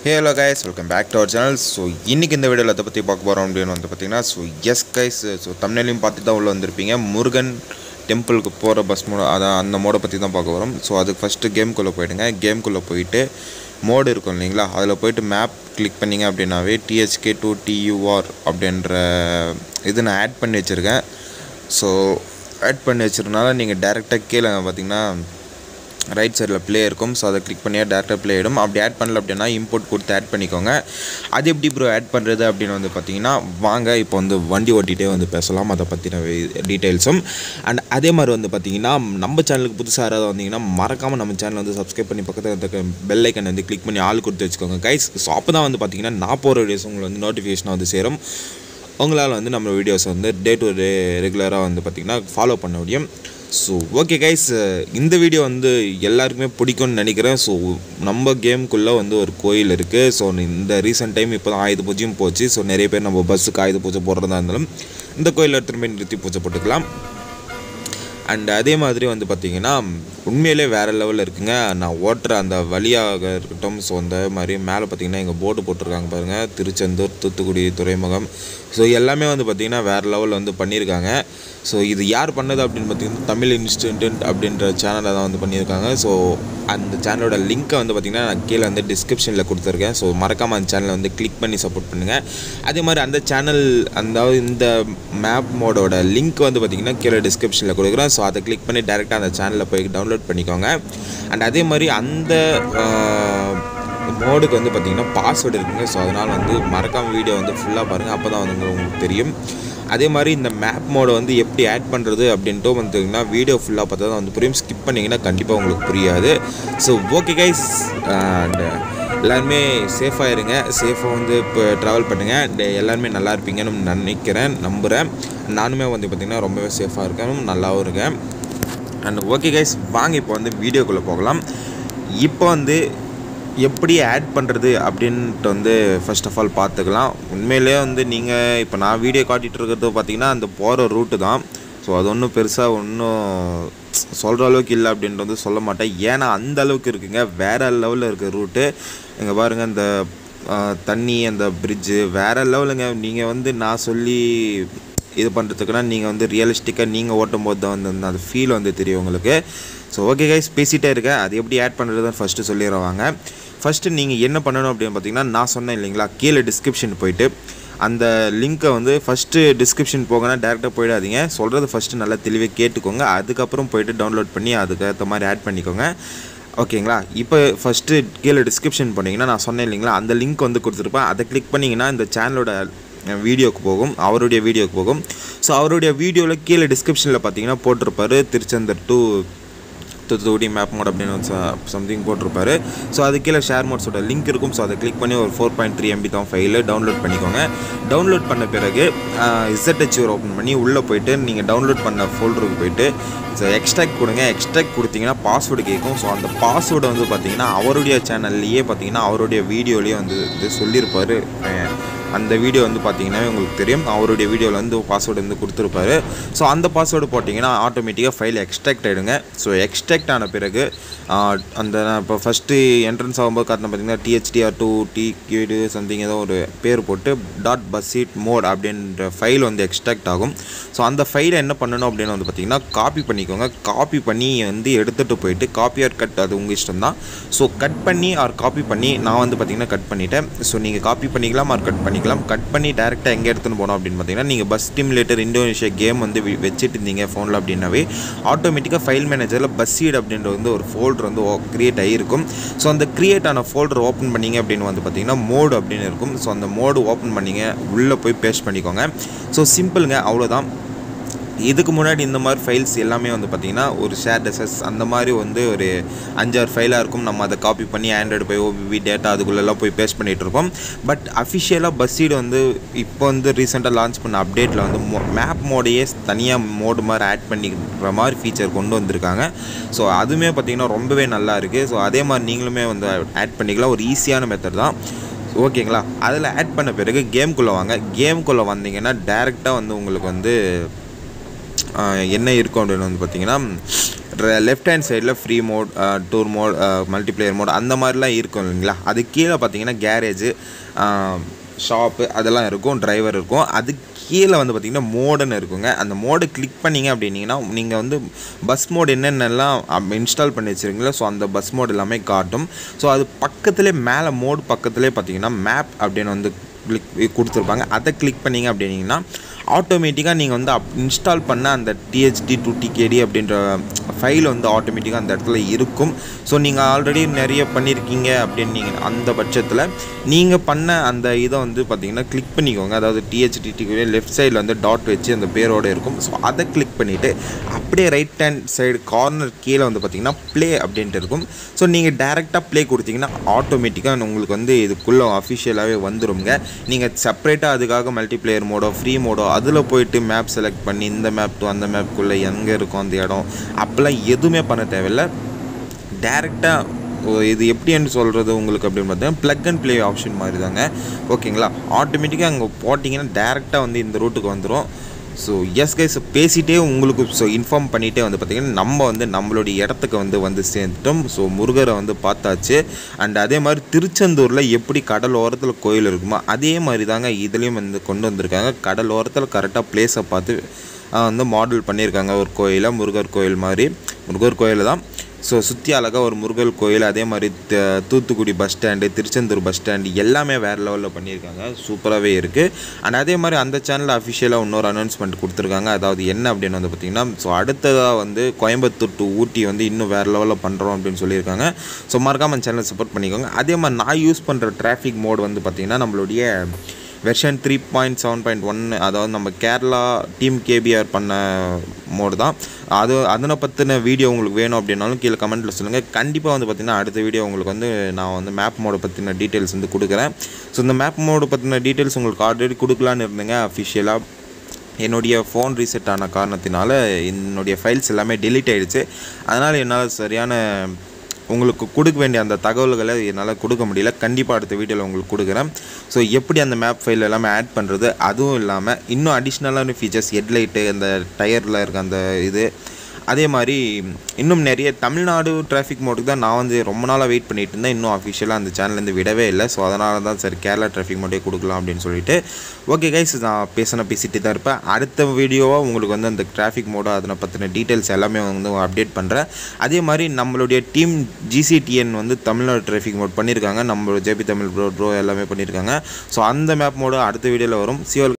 hello guys welcome back to our channel so இன்றைக்கி இந்த வீடியோவில் அதை பற்றி பார்க்க போகிறோம் அப்படின்னு வந்து பார்த்தீங்கன்னா ஸோ எஸ் கைஸ் ஸோ தமிழ்லையும் பார்த்து தான் உள்ளே வந்திருப்பீங்க முருகன் டெம்பிளுக்கு போகிற பஸ் மோட அதான் அந்த மோடை பற்றி தான் பார்க்க போகிறோம் ஸோ அதுக்கு ஃபஸ்ட்டு கேம்குள்ளே போயிடுங்க கேம்குள்ளே போயிட்டு மோடு இருக்கும் இல்லைங்களா அதில் போயிட்டு மேப் கிளிக் பண்ணிங்க அப்படின்னாவே டிஹெச்கே டூ டியூஆர் அப்படின்ற இது நான் ஆட் பண்ணி வச்சுருக்கேன் ஸோ ஆட் பண்ணி வச்சுருந்தனால நீங்கள் டேரெக்டாக கீழே பார்த்தீங்கன்னா ரைட் சைடில் ப்ளே இருக்கும் ஸோ அதை கிளிக் பண்ணியா டேரெக்டாக ப்ளே ஆகிடும் அப்படி ஆட் பண்ணல அப்படின்னா இம்போர்ட் கொடுத்து ஆட் பண்ணிக்கோங்க அது எப்படி ப்ரோ ஆட் பண்ணுறது அப்படின்னு வந்து பார்த்தீங்கன்னா வாங்க இப்போ வந்து வண்டி ஓட்டிகிட்டே வந்து பேசலாம் அதை பற்றின டீட்டெயில்ஸும் அண்ட் அதே மாதிரி வந்து பார்த்தீங்கன்னா நம்ம சேனலுக்கு புதுசாக யாராவது வந்தீங்கன்னா மறக்காமல் நம்ம சேனல் வந்து சப்ஸ்கிரைப் பண்ணி பக்கத்தில் இருக்க பெல் ஐக்கன் வந்து கிளிக் பண்ணி ஆள் கொடுத்து வச்சுக்கோங்க கைஸ் ஸோ அப்போ தான் வந்து பார்த்தீங்கன்னா நான் போகிற வீடியோஸ் உங்களுக்கு வந்து நோட்டிஃபிகேஷனாக வந்து சேரும் உங்களால் வந்து நம்ம வீடியோஸ் வந்து டே டு டே ரெகுலராக வந்து பார்த்திங்கன்னா ஃபாலோ பண்ண முடியும் ஸோ ஓகே கைஸ் இந்த வீடியோ வந்து எல்லாருக்குமே பிடிக்கும்னு நினைக்கிறேன் ஸோ நம்ம கேமுக்குள்ளே வந்து ஒரு கோயில் இருக்குது ஸோ இந்த ரீசெண்ட் டைம் இப்போ தான் ஆயுத பூஜையும் போச்சு ஸோ நிறைய பேர் நம்ம பஸ்ஸுக்கு ஆயுத பூஜை போடுறதா இருந்தாலும் இந்த கோயிலில் எடுத்துகிட்டு போய் நிறுத்தி பூஜை போட்டுக்கலாம் அண்ட் அதே மாதிரி வந்து பார்த்திங்கன்னா உண்மையிலே வேறு லெவலில் இருக்குங்க நான் ஓட்டுற அந்த வழியாக இருக்கட்டும் ஸோ அந்த மாதிரி மேலே பார்த்தீங்கன்னா எங்கள் போர்டு போட்டிருக்காங்க பாருங்கள் திருச்செந்தூர் தூத்துக்குடி துறைமுகம் ஸோ எல்லாமே வந்து பார்த்திங்கன்னா வேறு லெவலில் வந்து பண்ணியிருக்காங்க ஸோ இது யார் பண்ணது அப்படின்னு பார்த்தீங்கன்னா தமிழ் இன்ஸ்டியூட் அப்படின்ற சேனலில் தான் வந்து பண்ணியிருக்காங்க ஸோ அந்த சேனலோட லிங்க்கை வந்து பார்த்திங்கன்னா நான் கீழே வந்து டிஸ்கிரிப்ஷனில் கொடுத்துருக்கேன் ஸோ மறக்காமல் அந்த சேனலை வந்து கிளிக் பண்ணி சப்போர்ட் பண்ணுங்கள் அதே மாதிரி அந்த சேனல் அந்த இந்த மேப் மோடோட லிங்க் வந்து பார்த்திங்கன்னா கீழே டிஸ்கிரிப்ஷனில் கொடுக்குறேன் ஸோ அதை கிளிக் பண்ணி டேரெக்டாக அந்த சேனலில் போய் டவுன்லோட் பண்ணிக்கோங்க அண்ட் அதே மாதிரி அந்த மோடுக்கு வந்து பார்த்திங்கன்னா பாஸ்வேர்டு இருக்குங்க ஸோ அதனால் வந்து மறக்காமல் வீடியோ வந்து ஃபுல்லாக பாருங்கள் அப்போ தான் வந்து உங்களுக்கு தெரியும் அதே மாதிரி இந்த மேப் மோடை வந்து எப்படி ஆட் பண்ணுறது அப்படின்ட்டு வந்துங்கன்னா வீடியோ ஃபுல்லாக பார்த்தா தான் வந்து புரியும் ஸ்கிப் பண்ணிங்கன்னா கண்டிப்பாக உங்களுக்கு புரியாது ஸோ ஓகே கைஸ் அண்ட் எல்லாருமே சேஃபாக இருங்க சேஃபாக வந்து இப்போ ட்ராவல் பண்ணுங்கள் அண்ட் எல்லாருமே நல்லா இருப்பீங்கன்னு நினைக்கிறேன் நம்புகிறேன் நானுமே வந்து பார்த்திங்கன்னா ரொம்பவே சேஃபாக இருக்கேன் நல்லாவும் இருக்கேன் அண்ட் ஓகே கைஸ் வாங்க இப்போ வந்து வீடியோக்குள்ளே போகலாம் இப்போ வந்து எப்படி ஆட் பண்ணுறது அப்படின்ட்டு வந்து ஃபர்ஸ்ட் ஆஃப் ஆல் பார்த்துக்கலாம் உண்மையிலே வந்து நீங்கள் இப்போ நான் வீடியோ காட்டிகிட்டு இருக்கிறது பார்த்தீங்கன்னா அந்த போகிற ரூட்டு தான் ஸோ அது ஒன்றும் பெருசாக ஒன்றும் சொல்கிற அளவுக்கு இல்லை அப்படின்ட்டு வந்து சொல்ல மாட்டேன் ஏன்னா அந்த அளவுக்கு இருக்குங்க வேறு லெவலில் இருக்க ரூட்டு இங்கே பாருங்கள் இந்த தண்ணி அந்த பிரிட்ஜு வேறு லெவலுங்க நீங்கள் வந்து நான் சொல்லி இது பண்ணுறதுக்குன்னா நீங்கள் வந்து ரியலிஸ்டிக்காக நீங்கள் ஓட்டும் போது தான் வந்து அந்த ஃபீல் வந்து தெரியும் உங்களுக்கு ஸோ ஓகே கைஸ் பேசிகிட்டே இருக்கேன் அது எப்படி ஆட் பண்ணுறதுன்னு ஃபஸ்ட்டு சொல்லிடுவாங்க ஃபஸ்ட்டு நீங்கள் என்ன பண்ணணும் அப்படின்னு பார்த்தீங்கன்னா நான் சொன்னேன் இல்லைங்களா கீழே டிஸ்கிரிப்ஷன் போயிட்டு அந்த லிங்க்கை வந்து ஃபஸ்ட்டு டிஸ்கிரிப்ஷன் போங்கன்னா டேரெக்டாக போயிடாதீங்க சொல்கிறது ஃபஸ்ட்டு நல்லா தெளிவாக கேட்டுக்கோங்க அதுக்கப்புறம் போயிட்டு டவுன்லோட் பண்ணி அதுக்கேற்ற மாதிரி ஆட் பண்ணிக்கோங்க ஓகேங்களா இப்போ ஃபஸ்ட்டு கீழே டிஸ்கிரிப்ஷன் பண்ணிங்கன்னா நான் சொன்னேன் இல்லைங்களா அந்த லிங்க் வந்து கொடுத்துருப்பேன் அதை கிளிக் பண்ணிங்கன்னா இந்த சேனலோட வீடியோக்கு போகும் அவருடைய வீடியோக்கு போகும் ஸோ அவருடைய வீடியோவில் கீழே டிஸ்கிரிப்ஷனில் பார்த்தீங்கன்னா போட்டிருப்பாரு Tiruchendur to Thoothukudi map mod அப்படின்னு சம்திங் போட்டிருப்பாரு ஸோ அது கீழே ஷேர் மோட்ஸோட லிங்க் இருக்கும் ஸோ அதை கிளிக் பண்ணி ஒரு ஃபோர் பாயிண்ட் த்ரீ எம்பி தான் ஃபைலு டவுன்லோட் பண்ணிக்கோங்க டவுன்லோட் பண்ண பிறகு இசட்ஹெச்யூர் ஓப்பன் பண்ணி உள்ளே போயிட்டு நீங்கள் டவுன்லோட் பண்ண ஃபோல்டருக்கு போயிட்டு ஸோ எக்ஸ்ட்ராக்ட் கொடுங்க எக்ஸ்ட்ராக்ட் கொடுத்தீங்கன்னா பாஸ்வேர்டு கேட்கும் ஸோ அந்த பாஸ்வேர்டை வந்து பார்த்தீங்கன்னா அவருடைய சேனல்லையே பார்த்தீங்கன்னா அவருடைய வீடியோலேயே வந்து இது சொல்லியிருப்பார் அந்த வீடியோ வந்து பார்த்தீங்கன்னா உங்களுக்கு தெரியும் அவருடைய வீடியோவில் வந்து பாஸ்வேர்டு வந்து கொடுத்துருப்பாரு ஸோ அந்த பாஸ்வேர்டு போட்டிங்கன்னா ஆட்டோமேட்டிக்காக ஃபைல் எக்ஸ்ட்ராக்ட் ஆகிடுங்க ஸோ எக்ஸ்ட்ராக்ட் ஆன பிறகு அந்த நான் இப்போ ஃபஸ்ட்டு என்ட்ரன்ஸ் ஆகும்போது காட்டின பார்த்தீங்கன்னா டிஹெச்டிஆர் டூ டி கியூடு சம்திங் ஏதோ ஒரு பேர் போட்டு டாட் பஸ்ஸீட் மோட் அப்படின்ற ஃபைல் வந்து எக்ஸ்ட்ராக்ட் ஆகும் ஸோ அந்த ஃபைலை என்ன பண்ணணும் அப்படின்னு வந்து பார்த்தீங்கன்னா காப்பி பண்ணிக்கோங்க காப்பி பண்ணி வந்து எடுத்துகிட்டு போயிட்டு காப்பி ஆர் கட் அது உங்கள் இஷ்டம் தான் ஸோ கட் பண்ணி ஆர் காப்பி பண்ணி நான் வந்து பார்த்தீங்கன்னா கட் பண்ணிட்டேன் ஸோ நீங்கள் காப்பி பண்ணிக்கலாம் ஆர் கட் பண்ணி பண்ணிக்கலாம் கட் பண்ணி டேரெக்டாக எங்கே எடுத்துன்னு போனோம் அப்படின்னு பார்த்தீங்கன்னா நீங்கள் பஸ் ஸ்டிமுலேட்டர் இந்தோனேஷியா கேம் வந்து வச்சுட்டு இருந்தீங்க ஃபோனில் அப்படின்னாவே ஆட்டோமேட்டிக்காக ஃபைல் மேனேஜரில் பஸ் சீட் அப்படின்ற வந்து ஒரு ஃபோல்டர் வந்து க்ரியேட் ஆகிருக்கும் ஸோ அந்த க்ரியேட் ஆன ஃபோல்டர் ஓப்பன் பண்ணிங்க அப்படின்னு வந்து பார்த்தீங்கன்னா மோடு அப்படின்னு இருக்கும் ஸோ அந்த மோடு ஓப்பன் பண்ணிங்க உள்ளே போய் பேஸ்ட் பண்ணிக்கோங்க ஸோ சிம்பிளுங்க அவ்வளோதான் இதுக்கு முன்னாடி இந்த மாதிரி ஃபைல்ஸ் எல்லாமே வந்து பார்த்திங்கன்னா ஒரு ஷேர் டெசஸ் அந்த மாதிரி வந்து ஒரு அஞ்சாறு ஃபைலாக இருக்கும் நம்ம அதை காப்பி பண்ணி ஆண்ட்ராய்டு போய் ஓபிபி டேட்டா அதுக்குள்ளெல்லாம் போய் பேஸ்ட் பண்ணிகிட்டு இருக்கோம் பட் அஃபிஷியலாக பஸ்ஸீடு வந்து இப்போ வந்து ரீசெண்டாக லான்ச் பண்ண அப்டேட்டில் வந்து மேப் மோடையே தனியாக மோடு மாதிரி ஆட் பண்ணிக்கிற மாதிரி ஃபீச்சர் கொண்டு வந்திருக்காங்க ஸோ அதுவுமே பார்த்திங்கன்னா ரொம்பவே நல்லா இருக்குது ஸோ அதே மாதிரி நீங்களுமே வந்து ஆட் பண்ணிக்கலாம் ஒரு ஈஸியான மெத்தட் தான் ஓகேங்களா அதில் ஆட் பண்ண பிறகு கேம்குள்ளே வாங்க கேம்குள்ளே வந்தீங்கன்னா டேரெக்டாக வந்து உங்களுக்கு வந்து என்ன இருக்கும் அப்படின்னு வந்து பார்த்தீங்கன்னா லெஃப்ட் ஹேண்ட் சைடில் free mode tour mode multiplayer mode அந்த மாதிரிலாம் இருக்கும் இல்லைங்களா அது கீழே பார்த்தீங்கன்னா கேரேஜு ஷாப்பு அதெல்லாம் இருக்கும் டிரைவர் இருக்கும் அது கீழே வந்து பார்த்திங்கன்னா மோடுன்னு இருக்குங்க அந்த மோடு கிளிக் பண்ணிங்க அப்படின்னீங்கன்னா நீங்கள் வந்து பஸ் மோடு என்னென்னலாம் இன்ஸ்டால் பண்ணி வச்சுருக்கீங்களோ ஸோ அந்த பஸ் மோடு எல்லாமே காட்டும் ஸோ அது பக்கத்துலேயே மேலே மோடு பக்கத்துலேயே பார்த்தீங்கன்னா மேப் அப்படின்னு வந்து கிளிக் கொடுத்துருப்பாங்க அதை கிளிக் பண்ணிங்க அப்படின்னீங்கன்னா ஆட்டோமேட்டிக்காக நீங்கள் வந்து அப் இன்ஸ்டால் பண்ண அந்த டிஹெச்டி டூ டிகேடி அப்படின்ற ஃபைல் வந்து ஆட்டோமேட்டிக்காக அந்த இடத்துல இருக்கும் ஸோ நீங்கள் ஆல்ரெடி நிறைய பண்ணியிருக்கீங்க அப்படின்னு நீங்கள் அந்த பட்சத்தில் நீங்கள் பண்ண அந்த இதை வந்து பார்த்தீங்கன்னா கிளிக் பண்ணிக்கோங்க அதாவது டிஹெச்டி டிகேடி லெஃப்ட் சைடில் வந்து டாட் வச்சு அந்த பேரோடு இருக்கும் ஸோ அதை கிளிக் பண்ணிவிட்டு அப்படியே ரைட் ஹேண்ட் சைடு கார்னர் கீழே வந்து பார்த்தீங்கன்னா ப்ளே அப்படின்ட்டு இருக்கும் ஸோ நீங்கள் டேரெக்டாக ப்ளே கொடுத்தீங்கன்னா ஆட்டோமேட்டிக்காக உங்களுக்கு வந்து இதுக்குள்ளே அஃபிஷியலாகவே வந்துருங்க நீங்கள் செப்பரேட்டாக அதுக்காக மல்டிப்ளேயர் மோடோ ஃப்ரீ மோடோ அதில் போயிட்டு மேப் செலக்ட் பண்ணி இந்த மேப் டு அந்த மேப்குள்ளே எங்கே இருக்கும் அந்த இடம் அப்போல்லாம் எதுவுமே பண்ண தேவையில்லை டேரெக்டாக இது எப்படின்னு சொல்கிறது உங்களுக்கு அப்படின்னு பார்த்தீங்கன்னா ப்ளக் அண்ட் ப்ளே ஆப்ஷன் மாதிரி தாங்க ஓகேங்களா ஆட்டோமேட்டிக்காக அங்கே போட்டிங்கன்னா டேரெக்டாக வந்து இந்த ரூட்டுக்கு வந்துடும் ஸோ எஸ் கைஸ் பேசிகிட்டே உங்களுக்கு ஸோ இன்ஃபார்ம் பண்ணிகிட்டே வந்து பார்த்திங்கன்னா நம்ம வந்து நம்மளுடைய இடத்துக்கு வந்து வந்து சேர்ந்துட்டோம் ஸோ முருகரை வந்து பார்த்தாச்சு அண்ட் அதே மாதிரி திருச்செந்தூரில் எப்படி கடல் ஓரத்தில் கோயில் இருக்குமோ அதே மாதிரி தாங்க இதுலேயும் வந்து கொண்டு வந்திருக்காங்க கடல் ஓரத்தில் கரெக்டாக பிளேஸை பார்த்து வந்து மாடல் பண்ணியிருக்காங்க ஒரு கோயிலை முருகர் கோயில் மாதிரி முருகர் கோயில் தான் ஸோ சுற்றி அழகாக ஒரு முருகர் கோயில் அதே மாதிரி Thoothukudi bus stand Tiruchendur bus stand எல்லாமே வேறு லெவலில் பண்ணியிருக்காங்க சூப்பராகவே இருக்குது அண்ட் அதே மாதிரி அந்த சேனலில் அஃபிஷியலாக இன்னொரு அனௌன்ஸ்மெண்ட் கொடுத்துருக்காங்க அதாவது என்ன அப்படின்னு வந்து பார்த்திங்கன்னா ஸோ அடுத்ததாக வந்து கோயம்புத்தூர் டு ஊட்டி வந்து இன்னும் வேறு லெவலில் பண்ணுறோம் அப்படின்னு சொல்லியிருக்காங்க ஸோ மறக்காமல் சேனலை சப்போர்ட் பண்ணிக்கோங்க அதே மாதிரி நான் யூஸ் பண்ணுற டிராஃபிக் மோட் வந்து பார்த்திங்கன்னா நம்மளுடைய version three point seven point one அதாவது நம்ம கேரளா டீம் கேபிஆர் பண்ண மோடு தான் அது அதனை பற்றின வீடியோ உங்களுக்கு வேணும் அப்படின்னாலும் கீழே கமெண்ட்டில் சொல்லுங்கள் கண்டிப்பாக வந்து பார்த்திங்கன்னா அடுத்த வீடியோ உங்களுக்கு வந்து நான் வந்து மேப் மோடை பற்றின டீட்டெயில்ஸ் வந்து கொடுக்குறேன் ஸோ இந்த மேப் மோடு பற்றின டீட்டெயில்ஸ் உங்களுக்கு ஆல்ரெடி கொடுக்கலான்னு இருந்தேங்க அஃபிஷியலாக என்னுடைய ஃபோன் ரீசெட் ஆன காரணத்தினால என்னுடைய ஃபைல்ஸ் எல்லாமே டெலீட் ஆகிடுச்சு அதனால் என்னால் சரியான உங்களுக்கு கொடுக்க வேண்டிய அந்த தகவல்களை என்னால் கொடுக்க முடியல கண்டிப்பாக அடுத்த வீடியோவில் உங்களுக்கு கொடுக்குறேன் ஸோ எப்படி அந்த மேப் ஃபைல் எல்லாமே ஆட் பண்ணுறது அதுவும் இல்லாமல் இன்னும் அடிஷ்னலான ஃபீச்சர்ஸ் ஹெட்லைட்டு அந்த டயரில் இருக்க அந்த இது அதே மாதிரி இன்னும் நிறைய தமிழ்நாடு டிராஃபிக் மோட்டுக்கு தான் நான் வந்து ரொம்ப நாளாக வெயிட் பண்ணிட்டு இருந்தேன் இன்னும் அஃபிஷியலாக அந்த சேனல்லேருந்து விடவே இல்லை ஸோ அதனால தான் சரி கேரளா டிராஃபிக் மோட்டே கொடுக்கலாம் அப்படின்னு சொல்லிட்டு ஓகே கைஸ் நான் பேசின பேசிட்டு தான் இருப்பேன் அடுத்த வீடியோவாக உங்களுக்கு வந்து அந்த டிராஃபிக் மோடோ அதனை பற்றின டீட்டெயில்ஸ் எல்லாமே வந்து அப்டேட் பண்ணுறேன் அதே மாதிரி நம்மளுடைய டீம் ஜிசிடிஎன் வந்து தமிழ்நாடு டிராஃபிக் மோட் பண்ணியிருக்காங்க நம்மளோட ஜேபி தமிழ் ப்ரோ ப்ரோ எல்லாமே பண்ணியிருக்காங்க ஸோ அந்த மேப் மோடு அடுத்த வீடியோவில் வரும் சியோல்